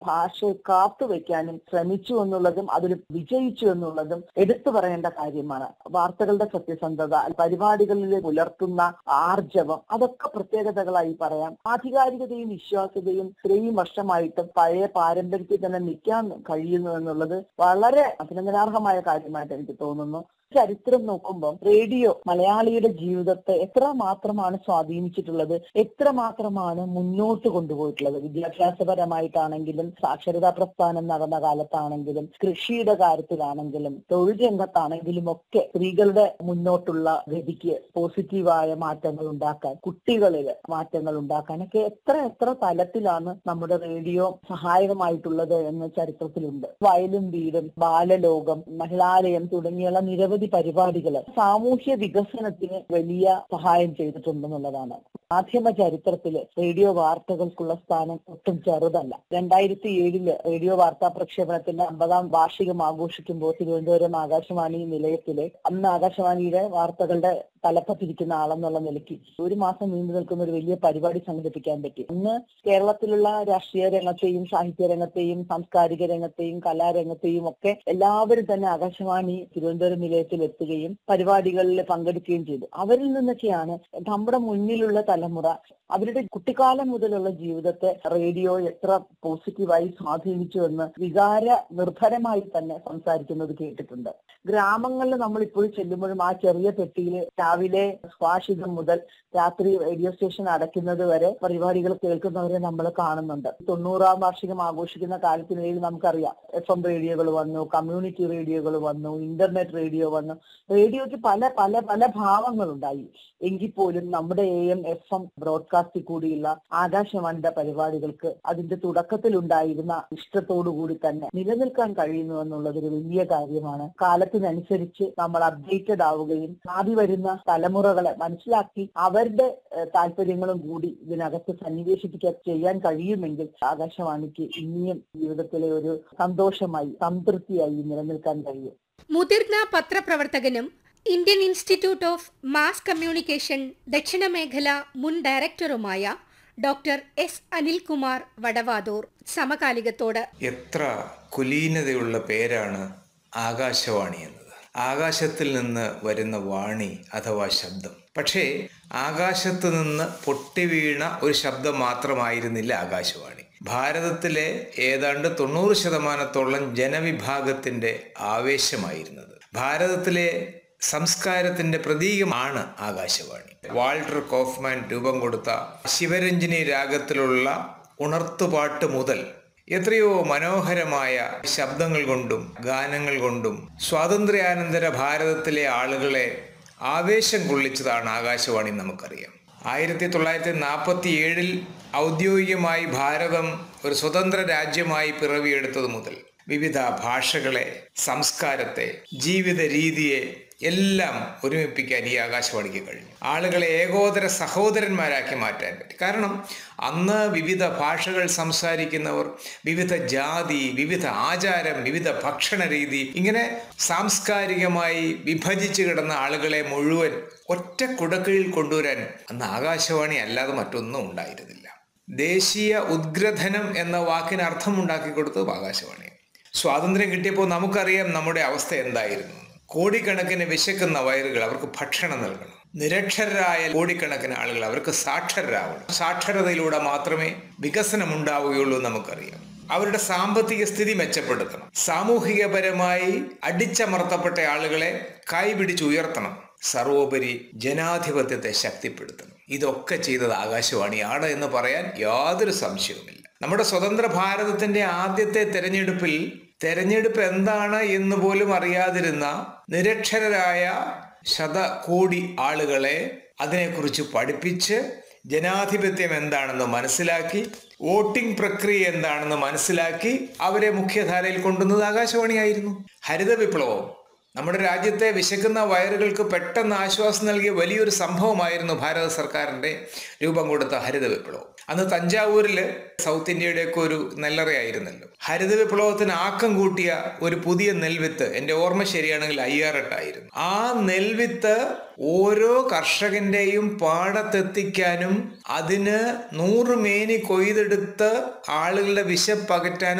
ഭാഷയെ കാത്തുവെക്കാനും ശ്രമിച്ചു എന്നുള്ളതും അതിൽ വിജയിച്ചു എന്നുള്ളതും എടുത്തു പറയേണ്ട കാര്യമാണ് വാർത്തകളുടെ സത്യസന്ധത പരിപാടികളിൽ പുലർത്തുന്ന ആർജവം അതൊക്കെ പ്രത്യേകതകളായി പറയാം ആധികാരികതയും വിശ്വാസ്യതയും ഇത്രയും വർഷമായിട്ടും പഴയ പാരമ്പര്യത്തിൽ തന്നെ നിൽക്കാൻ കഴിയുന്നു എന്നുള്ളത് വളരെ അഭിനന്ദനാർഹമായ കാര്യമായിട്ട് എനിക്ക് തോന്നുന്നു ചരിത്രം നോക്കുമ്പോൾ റേഡിയോ മലയാളിയുടെ ജീവിതത്തെ എത്ര മാത്രമാണ് സ്വാധീനിച്ചിട്ടുള്ളത് എത്ര മാത്രമാണ് മുന്നോട്ട് കൊണ്ടുപോയിട്ടുള്ളത് വിദ്യാഭ്യാസപരമായിട്ടാണെങ്കിലും സാക്ഷരതാ പ്രസ്ഥാനം നടന്ന കാലത്താണെങ്കിലും കൃഷിയുടെ കാര്യത്തിലാണെങ്കിലും തൊഴിൽ രംഗത്താണെങ്കിലും ഒക്കെ സ്ത്രീകളുടെ മുന്നോട്ടുള്ള ഗതിക്ക് പോസിറ്റീവായ മാറ്റങ്ങൾ ഉണ്ടാക്കാൻ കുട്ടികളിൽ മാറ്റങ്ങൾ ഉണ്ടാക്കാനൊക്കെ എത്ര എത്ര തലത്തിലാണ് നമ്മുടെ റേഡിയോ സഹായകമായിട്ടുള്ളത് എന്ന് ചരിത്രത്തിലുണ്ട് വയലും വീടും ബാലലോകം മഹിളാലയം തുടങ്ങിയുള്ള നിരവധി പരിപാടികൾ സാമൂഹ്യ വികസനത്തിന് വലിയ സഹായം ചെയ്തിട്ടുണ്ടെന്നുള്ളതാണ് മാധ്യമ ചരിത്രത്തില് റേഡിയോ വാർത്തകൾക്കുള്ള സ്ഥാനം ഒട്ടും ചെറുതല്ല രണ്ടായിരത്തി ഏഴില് റേഡിയോ വാർത്താ പ്രക്ഷേപണത്തിന്റെ അമ്പതാം വാർഷികം ആഘോഷിക്കുമ്പോൾ തിരുവനന്തപുരം ആകാശവാണി നിലയത്തിലെ അന്ന് ആകാശവാണിയുടെ വാർത്തകളുടെ തലപ്പത്തിരിക്കുന്ന ആളെന്നുള്ള നിലയ്ക്ക് ഒരു മാസം നീണ്ടു നിൽക്കുന്ന ഒരു വലിയ പരിപാടി സംഘടിപ്പിക്കാൻ പറ്റി ഇന്ന് കേരളത്തിലുള്ള രാഷ്ട്രീയ രംഗത്തെയും സാഹിത്യ രംഗത്തെയും സാംസ്കാരിക രംഗത്തെയും കലാരംഗത്തെയും ഒക്കെ എല്ലാവരും തന്നെ ആകാശവാണി തിരുവനന്തപുരം നിലയത്തിൽ എത്തുകയും പരിപാടികളിൽ പങ്കെടുക്കുകയും ചെയ്തു അവരിൽ നിന്നൊക്കെയാണ് നമ്മുടെ മുന്നിലുള്ള തലമുറ അവരുടെ കുട്ടിക്കാലം മുതലുള്ള ജീവിതത്തെ റേഡിയോ എത്ര പോസിറ്റീവായി സ്വാധീനിച്ചു എന്ന് വികാര നിർഭരമായി തന്നെ സംസാരിക്കുന്നത് കേട്ടിട്ടുണ്ട് ഗ്രാമങ്ങളിൽ നമ്മൾ ഇപ്പോൾ ചെല്ലുമ്പോഴും ആ ചെറിയ പെട്ടിയിൽ രാവിലെ സ്വാഷിതം മുതൽ രാത്രി റേഡിയോ സ്റ്റേഷൻ അടയ്ക്കുന്നത് വരെ പരിപാടികൾ കേൾക്കുന്നവരെ നമ്മൾ കാണുന്നുണ്ട് തൊണ്ണൂറാം വാർഷികം ആഘോഷിക്കുന്ന കാലത്തിനിടയിൽ നമുക്കറിയാം എഫ് എം റേഡിയോകൾ വന്നു കമ്മ്യൂണിറ്റി റേഡിയോകൾ വന്നു ഇന്റർനെറ്റ് റേഡിയോ വന്നു റേഡിയോയ്ക്ക് പല പല പല ഭാവങ്ങളുണ്ടായി എങ്കിൽ പോലും നമ്മുടെ എ എം എഫ് എം ബ്രോഡ്കാസ്റ്റിൽ കൂടിയുള്ള ആകാശവാണിയുടെ പരിപാടികൾക്ക് അതിന്റെ തുടക്കത്തിലുണ്ടായിരുന്ന ഇഷ്ടത്തോടുകൂടി തന്നെ നിലനിൽക്കാൻ കഴിയുന്നു എന്നുള്ളത് ഒരു വലിയ കാര്യമാണ് കാലത്തിനനുസരിച്ച് നമ്മൾ അപ്ഡേറ്റഡ് ആവുകയും ഭാവി വരുന്ന തലമുറകളെ മനസ്സിലാക്കി അവരുടെ ഏഹ്, താല്പര്യങ്ങളും കൂടി ഇതിനകത്ത് സന്നിവേശിപ്പിക്കാൻ ചെയ്യാൻ കഴിയുമെങ്കിൽ ആകാശവാണിക്ക് ഇനിയും ജീവിതത്തിലെ ഒരു സന്തോഷമായി സംതൃപ്തിയായി നിലനിൽക്കാൻ കഴിയും മുതിർന്ന പത്രപ്രവർത്തകനും Indian Institute of Mass Communication ദക്ഷിണ മേഖല മുൻ ഡയറക്ടറുമായ ഡോക്ടർ എസ് അനിൽകുമാർ വടവാതൂർ സമകാലികത്തോട് എത്ര കുലീനതയുള്ള പേരാണ് ആകാശവാണി എന്നത് ആകാശത്തിൽ നിന്ന് വരുന്ന വാണി അഥവാ ശബ്ദം പക്ഷേ ആകാശത്ത് നിന്ന് പൊട്ടിവീണ ഒരു ശബ്ദം മാത്രമായിരുന്നില്ല ആകാശവാണി ഭാരതത്തിലെ ഏതാണ്ട് തൊണ്ണൂറ് ശതമാനത്തോളം ജനവിഭാഗത്തിന്റെ ആവേശമായിരുന്നത് ഭാരതത്തിലെ സംസ്കാരത്തിന്റെ പ്രതീകമാണ് ആകാശവാണി വാൾട്ടർ കോഫ്മാൻ രൂപം കൊടുത്ത ശിവരഞ്ജിനി രാഗത്തിലുള്ള ഉണർത്തുപാട്ട് മുതൽ എത്രയോ മനോഹരമായ ശബ്ദങ്ങൾ കൊണ്ടും ഗാനങ്ങൾ കൊണ്ടും സ്വാതന്ത്ര്യാനന്തര ഭാരതത്തിലെ ആളുകളെ ആവേശം കൊള്ളിച്ചതാണ് ആകാശവാണി നമുക്കറിയാം ആയിരത്തി തൊള്ളായിരത്തി നാൽപ്പത്തി ഏഴിൽ ഔദ്യോഗികമായി ഭാരതം ഒരു സ്വതന്ത്ര രാജ്യമായി പിറവിയെടുത്തത് മുതൽ വിവിധ ഭാഷകളെ സംസ്കാരത്തെ ജീവിത രീതിയെ എല്ലാം ഒരുമിപ്പിക്കാൻ ഈ ആകാശവാണിക്ക് കഴിഞ്ഞു ആളുകളെ ഏകോദര സഹോദരന്മാരാക്കി മാറ്റാൻ പറ്റി കാരണം അന്ന് വിവിധ ഭാഷകൾ സംസാരിക്കുന്നവർ വിവിധ ജാതി വിവിധ ആചാരം വിവിധ ഭക്ഷണ രീതി ഇങ്ങനെ സാംസ്കാരികമായി വിഭജിച്ച് കിടന്ന ആളുകളെ മുഴുവൻ ഒറ്റ കുടക്കീഴിൽ കൊണ്ടുവരാൻ അന്ന് ആകാശവാണി അല്ലാതെ മറ്റൊന്നും ഉണ്ടായിരുന്നില്ല ദേശീയ ഉദ്ഗ്രഥനം എന്ന വാക്കിന് അർത്ഥമുണ്ടാക്കി കൊടുത്തത് ആകാശവാണി സ്വാതന്ത്ര്യം കിട്ടിയപ്പോൾ നമുക്കറിയാം നമ്മുടെ അവസ്ഥ എന്തായിരുന്നു കോടിക്കണക്കിന് വിശക്കുന്ന വയറുകൾ അവർക്ക് ഭക്ഷണം നൽകണം നിരക്ഷരരായ കോടിക്കണക്കിന് ആളുകൾ അവർക്ക് സാക്ഷരരാവണം സാക്ഷരതയിലൂടെ മാത്രമേ വികസനം ഉണ്ടാവുകയുള്ളൂ എന്ന് നമുക്കറിയാം അവരുടെ സാമ്പത്തിക സ്ഥിതി മെച്ചപ്പെടുത്തണം സാമൂഹികപരമായി അടിച്ചമർത്തപ്പെട്ട ആളുകളെ കൈപിടിച്ച് ഉയർത്തണം സർവോപരി ജനാധിപത്യത്തെ ശക്തിപ്പെടുത്തണം ഇതൊക്കെ ചെയ്തത് ആകാശവാണിയാണ് എന്ന് പറയാൻ യാതൊരു സംശയവുമില്ല നമ്മുടെ സ്വതന്ത്ര ഭാരതത്തിന്റെ ആദ്യത്തെ തെരഞ്ഞെടുപ്പിൽ തെരഞ്ഞെടുപ്പ് എന്താണ് എന്ന് പോലും അറിയാതിരുന്ന നിരക്ഷരരായ ശതകോടി ആളുകളെ അതിനെക്കുറിച്ച് പഠിപ്പിച്ച് ജനാധിപത്യം എന്താണെന്ന് മനസ്സിലാക്കി വോട്ടിംഗ് പ്രക്രിയ എന്താണെന്ന് മനസ്സിലാക്കി അവരെ മുഖ്യധാരയിൽ കൊണ്ടുവന്നത് ആകാശവാണിയായിരുന്നു ഹരിത വിപ്ലവം നമ്മുടെ രാജ്യത്തെ വിശക്കുന്ന വയറുകൾക്ക് പെട്ടെന്ന് ആശ്വാസം നൽകിയ വലിയൊരു സംഭവമായിരുന്നു ഭാരത സർക്കാരിൻ്റെ രൂപം കൊടുത്ത ഹരിത വിപ്ലവം അന്ന് തഞ്ചാവൂരിൽ സൗത്ത് ഇന്ത്യയുടെയൊക്കെ ഒരു നെല്ലറയായിരുന്നല്ലോ ഹരിത വിപ്ലവത്തിന് ആക്കം കൂട്ടിയ ഒരു പുതിയ നെൽവിത്ത് എൻ്റെ ഓർമ്മ ശരിയാണെങ്കിൽ അയ്യാറെട്ടായിരുന്നു ആ നെൽവിത്ത് ഓരോ കർഷകന്റെയും പാടത്തെത്തിക്കാനും അതിന് നൂറ് മേനി കൊയ്തെടുത്ത് ആളുകളുടെ വിശപ്പകറ്റാനും